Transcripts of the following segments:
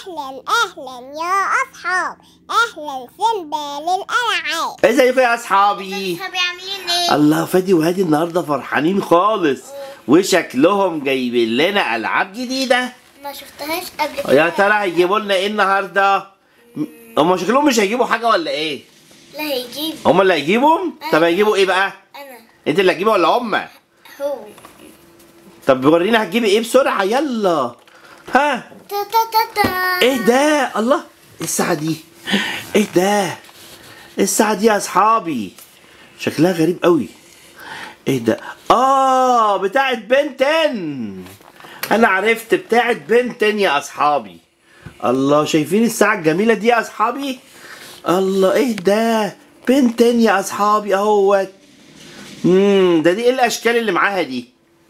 أهلا أهلا يا أصحاب أهلا سيمبا للألعاب ازيكم يا اصحابي صحابي عاملين ايه؟ الله فادي وهادي النهارده فرحانين خالص وشكلهم جايبين لنا العاب جديده ما شفتهاش قبل كده يا ترى هيجيبوا لنا ايه النهارده م- هم شكلهم مش هيجيبوا حاجه ولا ايه لا هيجيب هم اللي هيجيبهم طب هيجيبوا ايه بقى انا انت اللي هتجيبه ولا هم هو طب ورينا هتجيبي ايه بسرعه يلا ها تا تا تا تا ايه ده الله إيه الساعه دي ايه ده إيه الساعه دي يا اصحابي شكلها غريب قوي ايه ده اه بتاعت بنتن انا عرفت بتاعت بنتن يا اصحابي الله شايفين الساعه الجميله دي يا اصحابي الله ايه ده بنتن يا اصحابي اهوت امم ده دي ايه الاشكال اللي معاها دي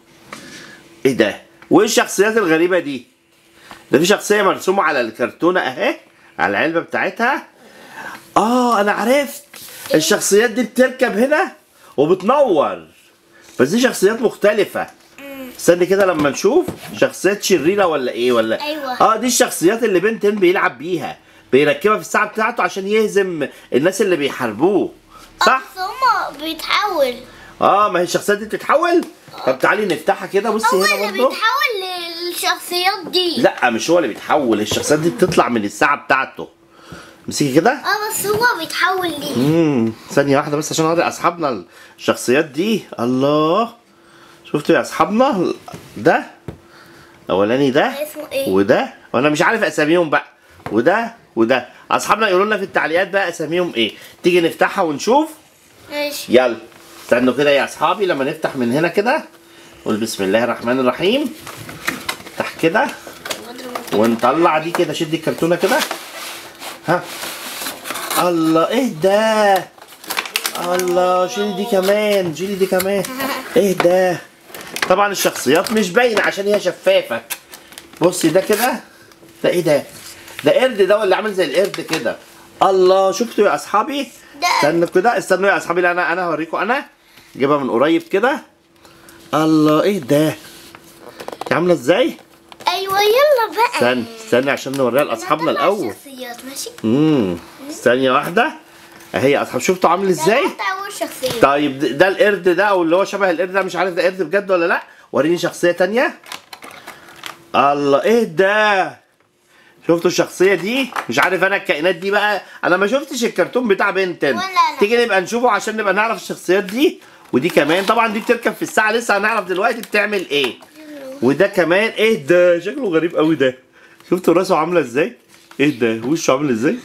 ايه ده وايه الشخصيات الغريبه دي ده في شخصيه مرسومه على الكرتونه اهي على العلبه بتاعتها اه انا عرفت الشخصيات دي بتركب هنا وبتنور بس دي شخصيات مختلفه استني كده لما نشوف شخصيات شريره ولا ايه ولا أيوة. اه دي الشخصيات اللي بنتين بيلعب بيها بيركبها في الساعه بتاعته عشان يهزم الناس اللي بيحاربوه صح بس هما بيتحول اه ما هي الشخصيات دي بتتحول طب تعالي نفتحها كده بصي هو هنا اللي برضه بيتحول للشخصيات دي لا مش هو اللي بيتحول الشخصيات دي بتطلع من الساعه بتاعته امسكي كده اه بس هو بيتحول ليه امم ثانيه واحده بس عشان اوري اصحابنا الشخصيات دي الله شفتوا يا اصحابنا ده الاولاني ده اسمه ايه؟ وده وانا مش عارف اساميهم بقى وده وده اصحابنا يقولوا لنا في التعليقات بقى اساميهم ايه تيجي نفتحها ونشوف ماشي يلا استنوا كده يا اصحابي لما نفتح من هنا كده قول بسم الله الرحمن الرحيم افتح كده ونطلع دي كده شدي الكرتونه كده ها الله ايه ده الله شيلي دي كمان شيلي دي كمان ايه ده طبعا الشخصيات مش باينه عشان هي شفافه بصي ده كده ده ايه ده ده قرد ده ولا عامل زي القرد كده الله شفتوا يا اصحابي ده- استنوا كده استنوا يا اصحابي لا انا انا هوريكم انا جيبها من قريب كده الله ايه ده دي عامله ازاي ايوه يلا بقى استنى استنى عشان نوريها لاصحابنا نطلع الاول الشخصيات ماشي امم ثانيه واحده اهي يا اصحاب شفتوا عامل ازاي ده اول شخصيه طيب ده- ده القرد ده او اللي هو شبه القرد ده مش عارف ده قرد بجد ولا لا وريني شخصيه تانية الله ايه ده شفتوا الشخصيه دي مش عارف انا الكائنات دي بقى انا ما شفتش الكرتون بتاع بنتن ولا أنا. تيجي نبقى نشوفه عشان نبقى نعرف الشخصيات دي ودي كمان طبعا دي بتركب في الساعه لسه هنعرف دلوقتي بتعمل ايه وده كمان ايه ده شكله غريب قوي ده شفتوا راسه عامله ازاي ايه ده وشه عامل ازاي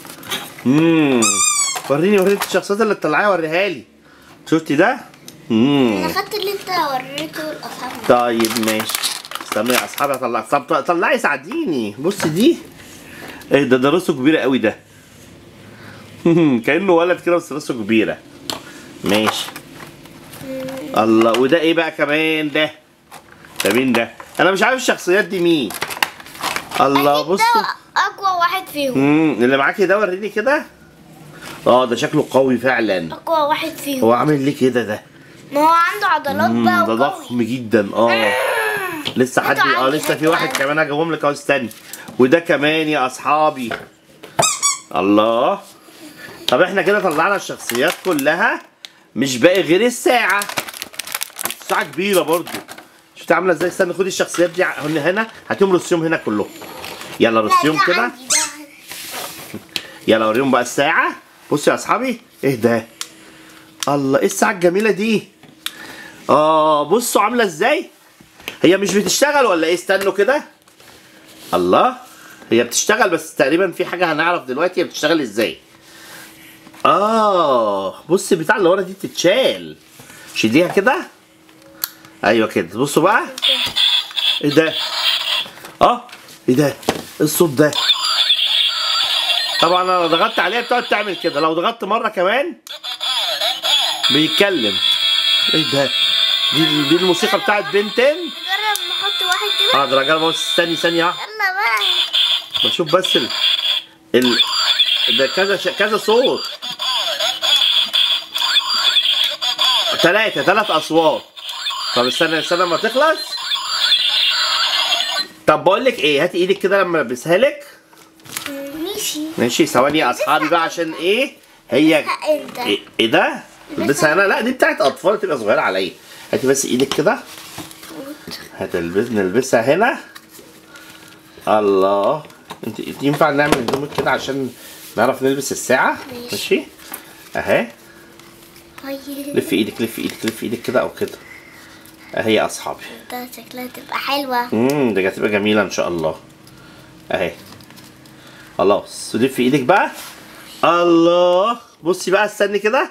امم وريني وريني الشخصيات اللي تطلعيها وريها لي شفتي ده امم انا خدت اللي انت وريته لاصحابنا طيب ماشي استنوا يا اصحابي اطلع طب طلعي ساعديني بصي دي ايه ده ده راسه كبيره قوي ده كانه ولد كده بس راسه كبيره ماشي الله وده ايه بقى كمان ده ده مين ده انا مش عارف الشخصيات دي مين الله أكيد بصوا ده اقوى واحد فيهم امم اللي معاكي ده وريني كده اه ده شكله قوي فعلا اقوى واحد فيهم هو عامل ليه كده ده ما هو عنده عضلات مم، بقى ده وقوي ضخم جدا اه لسه حد هاتوا اه عندي، لسه في هاتوا واحد عندي. كمان هجيبهم لك اهو استني وده كمان يا اصحابي الله طب احنا كده طلعنا الشخصيات كلها مش باقي غير الساعة الساعة كبيرة برضو شفت عاملة ازاي استنى خدي الشخصيات دي ع- هنا هنا هاتيهم رصيهم هنا كلهم يلا لا، رصيهم ده كده عندي، ده. يلا اوريهم بقى الساعة بصوا يا اصحابي ايه ده الله ايه الساعة الجميلة دي اه بصوا عاملة ازاي هي مش بتشتغل ولا ايه استنوا كده الله هي بتشتغل بس تقريبا في حاجة هنعرف دلوقتي هي بتشتغل ازاي اه بص البتاع اللي ورا دي تتشال شيليها كده ايوه كده بصوا بقى ايه ده اه ايه ده إيه الصوت ده طبعا انا لو ضغطت عليها بتقعد تعمل كده لو ضغطت مره كمان بيتكلم ايه ده دي دي الموسيقى بتاعت بنتين نجرب نحط واحد كده حاضر اجرب بص استني ثانيه واحدة. يلا بقى بشوف بس ال ال ده كذا ش... كذا صوت ثلاثة ثلاث أصوات طب استنى استنى لما تخلص طب بقول لك ايه هاتي ايدك كده لما البسها لك ماشي ماشي ثواني يا اصحابي بقى عشان ايه هي انت ايه, إيه ده البسها انا لا دي بتاعت اطفال تبقى صغيره عليا هاتي بس ايدك كده هتلبس نلبسها هنا الله انت انت ينفع نعمل هدومك كده عشان نعرف نلبس الساعه ماشي. ماشي اهي هاي لف ايدك لف ايدك لف ايدك كده او كده اهي يا اصحابي ده شكلها تبقى حلوة امم دي هتبقى جميله ان شاء الله اهي خلاص ولف ايدك بقى الله بصي بقى استني كده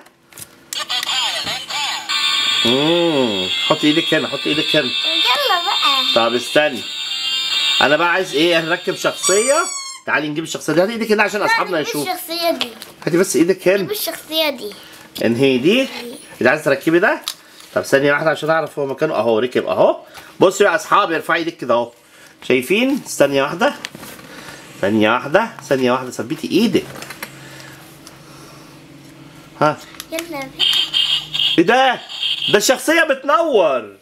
امم حطي ايدك هنا حطي ايدك هنا يلا بقى طب استني انا بقى عايز ايه نركب شخصيه تعالي نجيب الشخصيه دي هاتي ايدك هنا عشان اصحابنا جيب يشوفوا الشخصية دي هاتي بس ايدك هنا جيب الشخصية دي انهي دي اللي عايز تركبي ده طب ثانية واحدة عشان اعرف هو مكانه اهو ركب اهو بصوا يا اصحابي ارفعي ايدك كده اهو شايفين ثانية واحدة ثانية واحدة ثانية واحدة ثبتي ايدك ها يلا بقى ايه ده ده الشخصية بتنور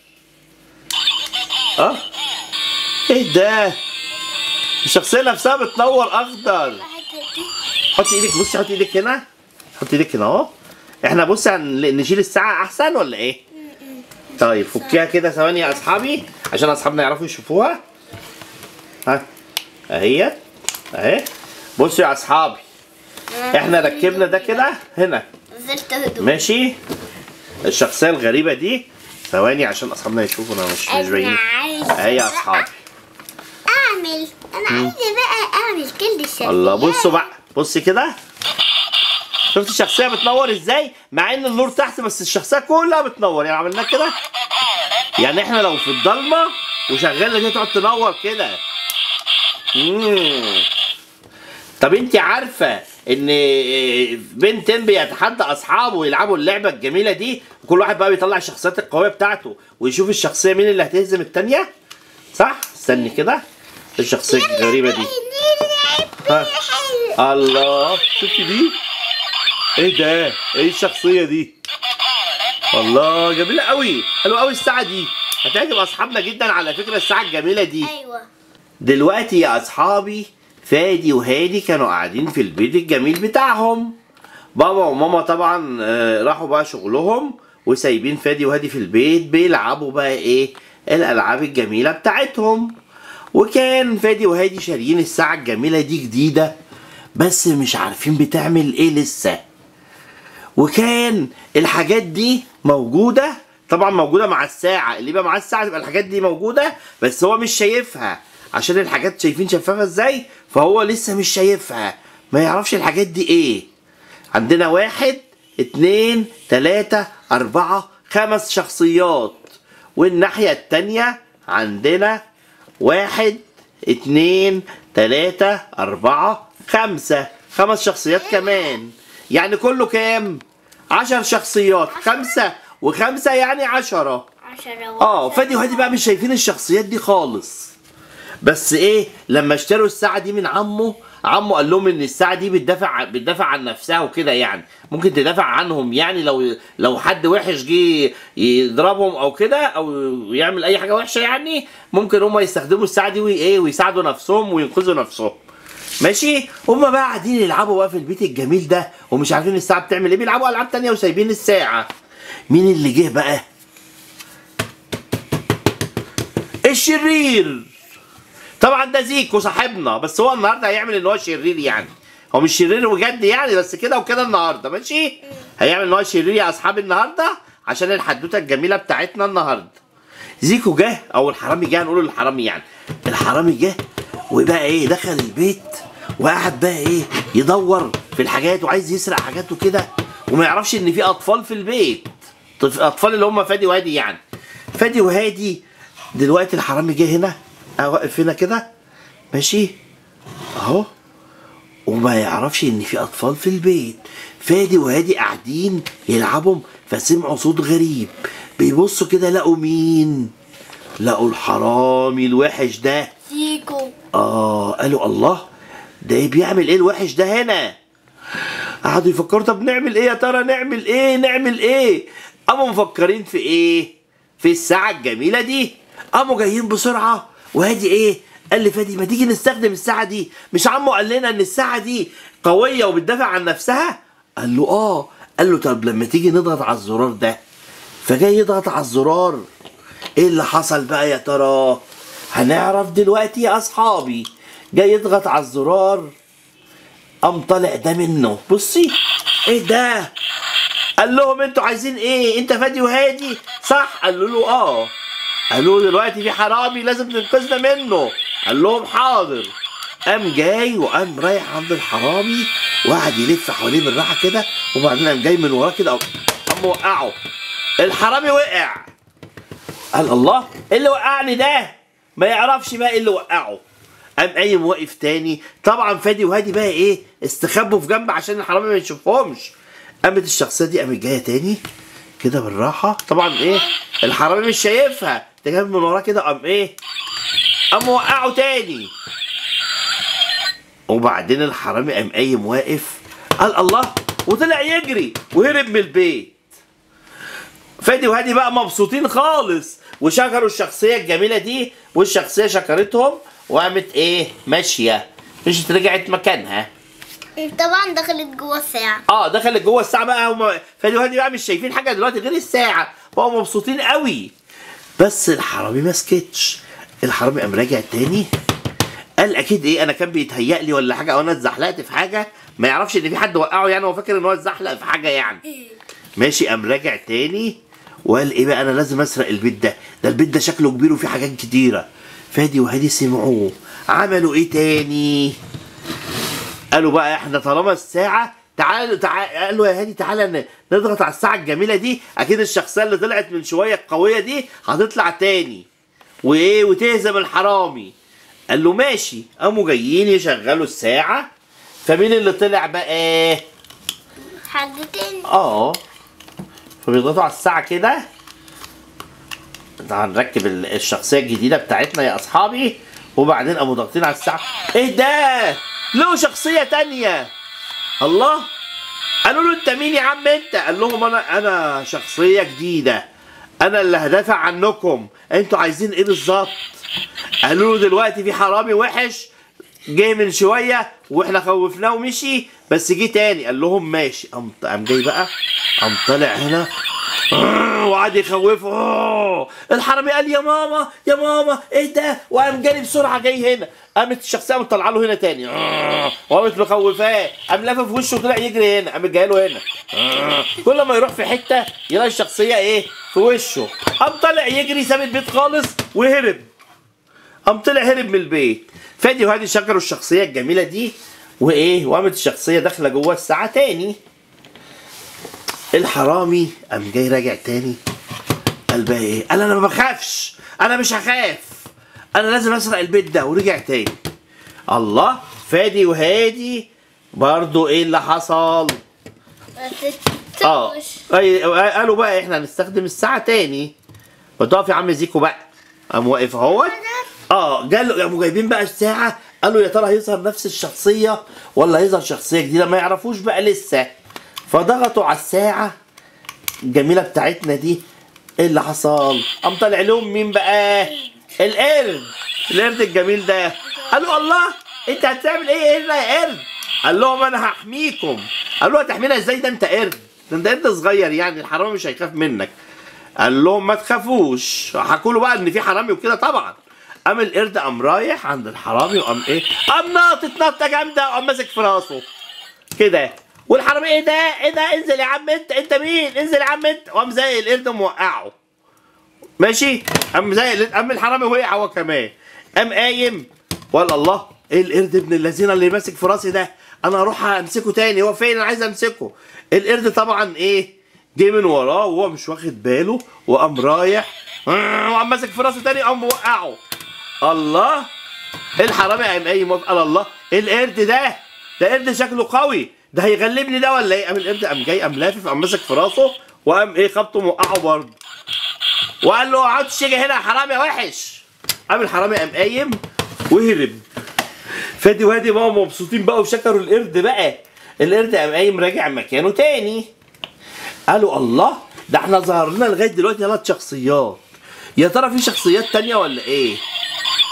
اه ايه ده الشخصية نفسها بتنور اخضر واحدة دي حطي ايدك بصي حطي ايدك هنا حطي ايدك هنا اهو احنا بصي هن- نشيل الساعة احسن ولا ايه؟ طيب فكيها كده ثواني يا اصحابي عشان اصحابنا يعرفوا يشوفوها ها اهي اهي بصوا يا اصحابي احنا ركبنا ده كده هنا نزلت هدوء ماشي الشخصية الغريبة دي ثواني عشان اصحابنا يشوفوا انا مش مش باين عايزة اهي يا بقى اصحابي اعمل انا عايزة بقى اعمل كل الشخصيات الله بصوا بقى بصي كده شفت الشخصيه بتنور ازاي مع ان النور تحت بس الشخصيه كلها بتنور يعني عملناها كده يعني احنا لو في الضلمه وشغاله دي تقعد تنور كده مم. طب انت عارفه ان بنتين بيتحدى اصحابه ويلعبوا اللعبه الجميله دي وكل واحد بقى بيطلع الشخصيات القويه بتاعته ويشوف الشخصيه مين اللي هتهزم التانيه صح استني كده الشخصيه الغريبه دي ها. الله شفتي دي ايه ده ايه الشخصيه دي الله جميله قوي حلوه قوي الساعه دي هتعجب اصحابنا جدا على فكره الساعه الجميله دي ايوه دلوقتي يا اصحابي فادي وهادي كانوا قاعدين في البيت الجميل بتاعهم بابا وماما طبعا آه، راحوا بقى شغلهم وسايبين فادي وهادي في البيت بيلعبوا بقى ايه الالعاب الجميله بتاعتهم وكان فادي وهادي شاريين الساعه الجميله دي جديده بس مش عارفين بتعمل ايه لسه وكان الحاجات دي موجودة طبعا موجودة مع الساعة اللي يبقى مع الساعة تبقى الحاجات دي موجودة بس هو مش شايفها عشان الحاجات شايفين شفافة ازاي فهو لسه مش شايفها ما يعرفش الحاجات دي ايه عندنا واحد اتنين تلاتة أربعة خمس شخصيات والناحية التانية عندنا واحد اتنين تلاتة أربعة خمسة خمس شخصيات كمان يعني كله كام؟ عشر شخصيات خمسة وخمسة يعني عشرة عشرة اه فادي وهادي بقى مش شايفين الشخصيات دي خالص بس ايه لما اشتروا الساعة دي من عمه عمه قال لهم ان الساعة دي بتدافع بتدافع عن نفسها وكده يعني ممكن تدافع عنهم يعني لو لو حد وحش جه يضربهم او كده او يعمل اي حاجة وحشة يعني ممكن هم يستخدموا الساعة دي وايه ويساعدوا نفسهم وينقذوا نفسهم ماشي هما بقى قاعدين يلعبوا بقى في البيت الجميل ده ومش عارفين الساعة بتعمل ايه بيلعبوا العاب تانية وسايبين الساعة مين اللي جه بقى الشرير طبعا ده زيكو صاحبنا بس هو النهارده هيعمل ان هو شرير يعني هو مش شرير بجد يعني بس كده وكده النهارده ماشي هيعمل ان هو شرير يا اصحابي النهارده عشان الحدوته الجميله بتاعتنا النهارده زيكو جه او الحرامي جه هنقول الحرامي يعني الحرامي جه وبقى ايه دخل البيت وقعد بقى ايه يدور في الحاجات وعايز يسرق حاجات وكده وما يعرفش ان في اطفال في البيت طف- اطفال اللي هم فادي وهادي يعني فادي وهادي دلوقتي الحرامي جه هنا واقف هنا كده ماشي اهو وما يعرفش ان في اطفال في البيت فادي وهادي قاعدين يلعبوا فسمعوا صوت غريب بيبصوا كده لقوا مين لقوا الحرامي الوحش ده زيكو اه قالوا الله ده إيه بيعمل ايه الوحش ده هنا قعدوا يفكروا طب نعمل ايه يا ترى نعمل ايه نعمل ايه قاموا مفكرين في ايه في الساعة الجميلة دي قاموا جايين بسرعة وهادي ايه قال لي فادي ما تيجي نستخدم الساعه دي مش عمو قال لنا ان الساعه دي قويه وبتدافع عن نفسها قال له اه قال له طب لما تيجي نضغط على الزرار ده فجاي يضغط على الزرار ايه اللي حصل بقى يا ترى هنعرف دلوقتي يا اصحابي جاي يضغط على الزرار قام طالع ده منه بصي ايه ده قال لهم انتوا عايزين ايه انت فادي وهادي صح قالوا له اه قالوا له دلوقتي في حرامي لازم تنقذنا منه قال لهم حاضر قام جاي وقام رايح عند الحرامي وقعد يلف حواليه بالراحه كده وبعدين قام جاي من وراه كده قام قام موقعه الحرامي وقع قال الله ايه اللي وقعني ده ما يعرفش بقى ايه اللي وقعه قام قايم واقف تاني طبعا فادي وهادي بقى ايه استخبوا في جنب عشان الحرامي ما يشوفهمش قامت الشخصيه دي قامت جايه تاني كده بالراحه طبعا ايه الحرامي مش شايفها ده جاي من وراه كده قام ايه قام موقعه تاني وبعدين الحرامي قام قايم واقف قال الله وطلع يجري وهرب من البيت فادي وهادي بقى مبسوطين خالص وشكروا الشخصيه الجميله دي والشخصيه شكرتهم وقامت ايه ماشيه مشيت رجعت مكانها طبعا دخلت جوه الساعة اه دخلت جوه الساعه بقى هم فادي وهادي بقى مش شايفين حاجه دلوقتي غير الساعه بقوا مبسوطين قوي بس الحرامي ما سكتش الحرامي قام راجع تاني قال اكيد ايه انا كان بيتهيأ لي ولا حاجه او انا اتزحلقت في حاجه ما يعرفش ان في حد وقعه يعني هو فاكر ان هو اتزحلق في حاجه يعني ماشي قام راجع تاني وقال ايه بقى انا لازم اسرق البيت ده ده البيت ده شكله كبير وفيه حاجات كتيره فادي وهادي سمعوه عملوا ايه تاني قالوا بقى احنا طالما الساعه تعالوا تعال قالوا يا هادي تعالى ن- نضغط على الساعه الجميله دي اكيد الشخصيه اللي طلعت من شويه القويه دي هتطلع تاني وايه وتهزم الحرامي قال له ماشي قاموا جايين يشغلوا الساعه فمين اللي طلع بقى حد تاني اه فبيضغطوا على الساعة كده هنركب ال- الشخصية الجديدة بتاعتنا يا أصحابي وبعدين قاموا ضاغطين على الساعة إيه ده؟ له شخصية تانية الله قالوا له أنت مين يا عم أنت؟ قال لهم أنا أنا شخصية جديدة أنا اللي هدافع عنكم أنتوا عايزين إيه بالظبط؟ قالوا له دلوقتي في حرامي وحش جه من شويه واحنا خوفناه ومشي بس جه تاني قال لهم ماشي قام قام جاي بقى قام طالع هنا وقعد يخوفه آه. الحرامي قال يا ماما يا ماما ايه ده وقام جاري بسرعه جاي هنا قامت الشخصيه قامت طالعه له هنا تاني آه. وقامت مخوفاه قام لافف في وشه وطلع يجري هنا قامت جايه له هنا آه. كل ما يروح في حته يلاقي الشخصيه ايه في وشه قام طالع يجري ساب البيت خالص وهرب قام طلع هرب من البيت فادي وهادي شكروا الشخصيه الجميله دي وايه وقامت الشخصيه داخله جوه الساعه تاني الحرامي قام جاي راجع تاني قال بقى ايه قال انا ما بخافش انا مش هخاف انا لازم اسرق البيت ده ورجع تاني الله فادي وهادي برضو ايه اللي حصل بس اه التوش. أي- قالوا بقى احنا هنستخدم الساعه تاني بتقف يا عم زيكو بقى قام واقف اهوت اه قالوا قاموا جايبين بقى الساعه قالوا يا ترى هيظهر نفس الشخصيه ولا هيظهر شخصيه جديده ما يعرفوش بقى لسه فضغطوا على الساعه الجميله بتاعتنا دي ايه اللي حصل قام طالع لهم مين بقى القرد القرد الجميل ده قالوا الله انت هتعمل ايه هنا يا قرد قال لهم انا هحميكم قالوا هتحمينا ازاي ده انت قرد ده انت قرد صغير يعني الحرامي مش هيخاف منك قال لهم ما تخافوش حكوا له بقى ان في حرامي وكده طبعا قام القرد قام رايح عند الحرامي وقام ايه قام ناطط نطه جامده وقام ماسك في راسه كده والحرامي ايه ده ايه ده انزل يا عم انت انت مين انزل يا عم انت وقام زي القرد موقعه ماشي قام زي القرد- قام الحرامي وقع هو كمان قام قايم ولا الله ايه القرد ابن الذين اللي ماسك في راسي ده انا اروح امسكه تاني هو فين انا عايز امسكه القرد طبعا ايه جه من وراه وهو مش واخد باله وقام رايح وقام ماسك في راسه تاني قام موقعه الله الحرامي قام قايم واقف، قال الله ايه القرد ده ده قرد شكله قوي ده هيغلبني ده ولا ايه قام القرد قام جاي قام لافف قام ماسك في راسه وقام ايه خبطه موقعه برضه وقال له اقعد تيجي هنا يا حرامي يا وحش قام الحرامي قام قايم وهرب فادي وهادي بقى مبسوطين بقى وشكروا القرد بقى القرد قام قايم راجع مكانه تاني قالوا الله ده احنا ظهر لنا لغايه دلوقتي ثلاث شخصيات يا ترى في شخصيات تانية ولا ايه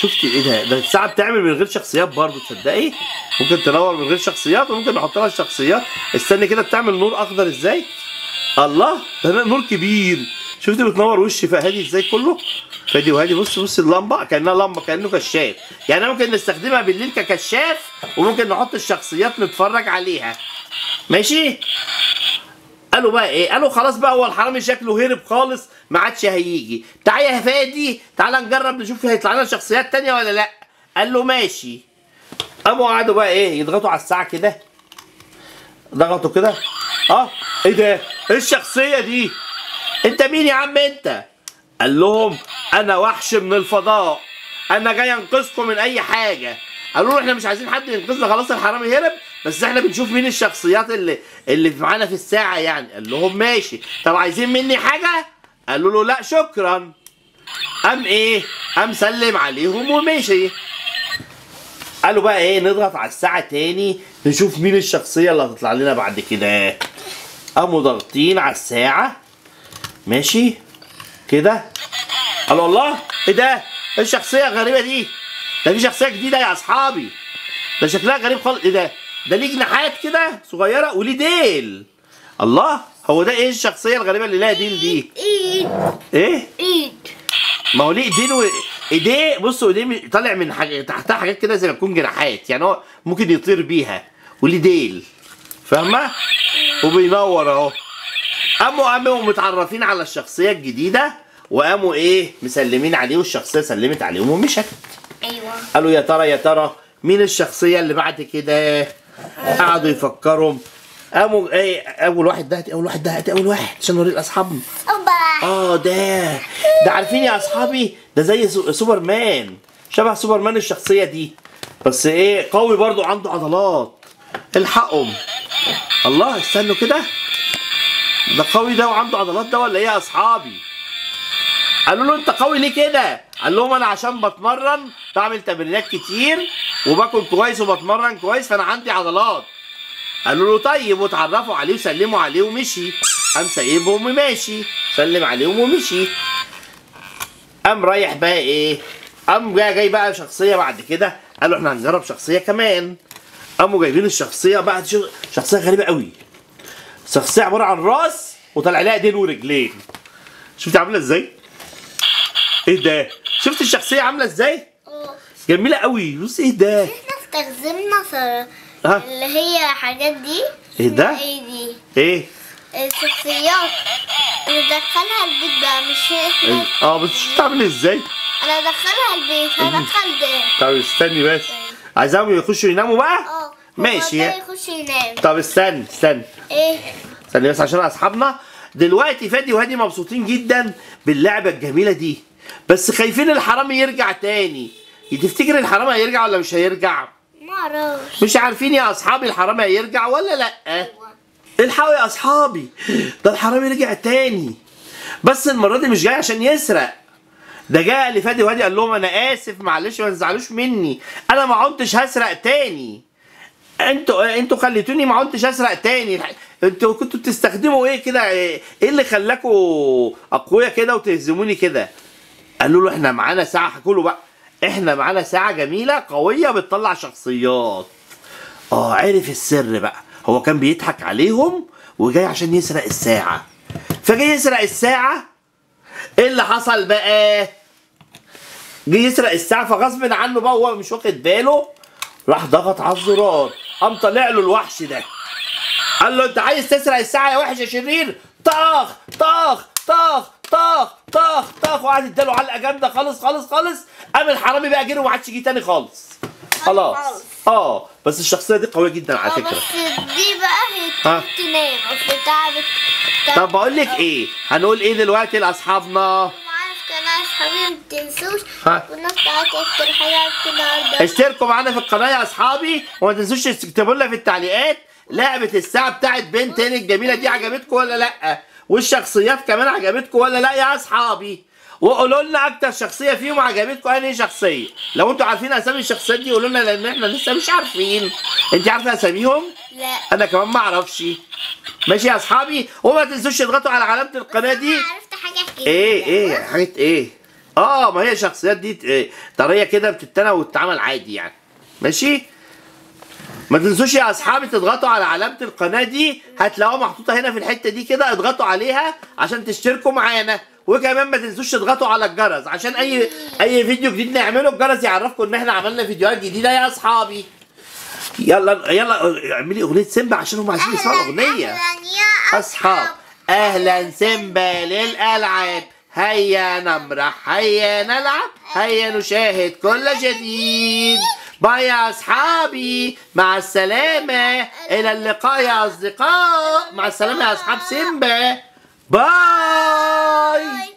شفتي ايه ده ده الساعه بتعمل من غير شخصيات برضه تصدقي ممكن تنور من غير شخصيات وممكن نحط لها الشخصيات استني كده بتعمل نور اخضر ازاي الله ده نور كبير شفتي بتنور وش فهادي ازاي كله فادي وهادي بص بص اللمبه كانها لمبه كانه كشاف يعني ممكن نستخدمها بالليل ككشاف وممكن نحط الشخصيات نتفرج عليها ماشي قالوا بقى ايه قالوا خلاص بقى هو الحرامي شكله هرب خالص ما عادش هيجي تعالى يا فادي تعالى نجرب نشوف هيطلع لنا شخصيات تانية ولا لا قال له ماشي قاموا قعدوا بقى ايه يضغطوا على الساعه كده ضغطوا كده اه ايه ده ايه الشخصيه دي انت مين يا عم انت قال لهم انا وحش من الفضاء انا جاي انقذكم من اي حاجه قالوا له احنا مش عايزين حد ينقذنا خلاص الحرامي هرب بس احنا بنشوف مين الشخصيات اللي اللي معانا في الساعه يعني قال لهم ماشي طب عايزين مني حاجه قالوا له لا شكرا قام ايه قام سلم عليهم ومشي قالوا بقى ايه نضغط على الساعه تاني نشوف مين الشخصيه اللي هتطلع لنا بعد كده قاموا ضاغطين على الساعه ماشي كده قالوا الله ايه ده ايه الشخصيه الغريبه دي ده في شخصيه جديده يا اصحابي ده شكلها غريب خالص ايه ده ده ليه جناحات كده صغيره وليه ديل الله هو ده ايه الشخصيه الغريبه اللي لها ديل دي ايد ايه ايد ما هو ليه ايدين و... ايديه بصوا ايديه من- طالع من حاجة تحتها حاجات كده زي ما تكون جناحات يعني هو ممكن يطير بيها وليه ديل فاهمه وبينور اهو قاموا قاموا متعرفين على الشخصيه الجديده وقاموا ايه مسلمين عليه والشخصيه سلمت عليهم ومشت ايوه قالوا يا ترى يا ترى مين الشخصيه اللي بعد كده قعدوا يفكروا قاموا ايه اول واحد ده اول واحد ده اول واحد عشان نوري لاصحابنا اوبا اه ده ده عارفين يا اصحابي ده زي سو- سوبرمان شبه سوبرمان الشخصيه دي بس ايه قوي برضو عنده عضلات الحقهم الله استنوا كده ده قوي ده وعنده عضلات ده ولا ايه يا اصحابي قالوا له انت قوي ليه كده قال لهم انا عشان بتمرن بعمل تمرينات كتير وباكل كويس وبتمرن كويس فانا عندي عضلات قالوا له طيب واتعرفوا عليه وسلموا عليه ومشي قام سايبهم وماشي سلم عليهم ومشي قام رايح بقى ايه قام جاي جاي بقى شخصيه بعد كده قالوا احنا هنجرب شخصيه كمان قاموا جايبين الشخصيه بعد شغ- شخصيه غريبه قوي شخصيه عباره عن راس وطلع لها ايدين ورجلين شفت عامله ازاي ايه ده شفت الشخصيه عامله ازاي اه. جميله قوي بص ايه ده احنا استخدمنا صر... ها اللي هي حاجات دي ايه ده ايه دي ايه الشخصيات ندخلها البيت بقى مش إيه؟ احنا اه بس شفت عامل ازاي انا ادخلها البيت هدخل ده طب استني بس عايزاهم يخشوا يناموا بقى اه هو ماشي ده يا- يخش ينام طب استني استني ايه استني بس عشان اصحابنا دلوقتي فادي وهادي مبسوطين جدا باللعبه الجميله دي بس خايفين الحرامي يرجع تاني تفتكر الحرامي هيرجع ولا مش هيرجع ما اعرفش مش عارفين يا اصحابي الحرامي هيرجع ولا لا الحقوا يا اصحابي ده الحرامي رجع تاني بس المره دي مش جاي عشان يسرق ده جاء لفادي وهادي قال لهم انا اسف معلش ما تزعلوش مني انا ما عدتش هسرق تاني انتوا انتوا خليتوني ما عدتش اسرق تاني انتوا كنتوا بتستخدموا ايه كده ايه اللي خلاكوا اقوياء كده وتهزموني كده قالوا له احنا معانا ساعه حكوا له بقى احنا معانا ساعه جميله قويه بتطلع شخصيات اه عرف السر بقى هو كان بيضحك عليهم وجاي عشان يسرق الساعه فجاي يسرق الساعه ايه اللي حصل بقى جه يسرق الساعه فغصب عنه بقى هو مش واخد باله راح ضغط على الزرار قام طالع له الوحش ده قال له انت عايز تسرق الساعه يا وحش يا شرير طخ طخ طخ طخ طخ طخ وقعد اداله علقه جامده خالص خالص خالص قام الحرامي بقى جري وما عادش جه تاني خالص خلاص خالص. اه بس الشخصيه دي قويه جدا على اه فكره بس دي بقى ها؟ هي تنام اصل تعبت طب بقول لك ايه هنقول ايه دلوقتي لاصحابنا معانا في قناة اصحابي ما تنسوش ها؟ والناس بتاعتي اكتر حاجات كده اشتركوا معانا في القناه يا اصحابي وما تنسوش تكتبوا لنا في التعليقات لعبه الساعه بتاعت بنت تاني الجميله دي عجبتكم ولا لا والشخصيات كمان عجبتكم ولا لا يا اصحابي وقولوا لنا اكتر شخصيه فيهم عجبتكم انهي شخصيه لو انتوا عارفين اسامي الشخصيات دي قولوا لنا لان احنا لسه مش عارفين انت عارفه اساميهم لا انا كمان ما اعرفش ماشي يا اصحابي وما تنسوش تضغطوا على علامه القناه دي عرفت حاجة كده ايه ايه حاجه ايه اه ما هي الشخصيات دي ت- طريه كده بتتنى وتتعمل عادي يعني ماشي ما تنسوش يا اصحابي تضغطوا على علامه القناه دي هتلاقوها محطوطه هنا في الحته دي كده اضغطوا عليها عشان تشتركوا معانا وكمان ما تنسوش تضغطوا على الجرس عشان اي اي فيديو جديد نعمله الجرس يعرفكم ان احنا عملنا فيديوهات جديده يا اصحابي يلا يلا اعملي اغنيه سيمبا عشان هم عايزين يسمعوا اغنيه أهلا يا أصحاب أهلا سيمبا للألعاب هيا نمرح هيا نلعب هيا نشاهد كل جديد باي يا أصحابي مع السلامة إلى اللقاء يا أصدقاء مع السلامة يا أصحاب سيمبا باي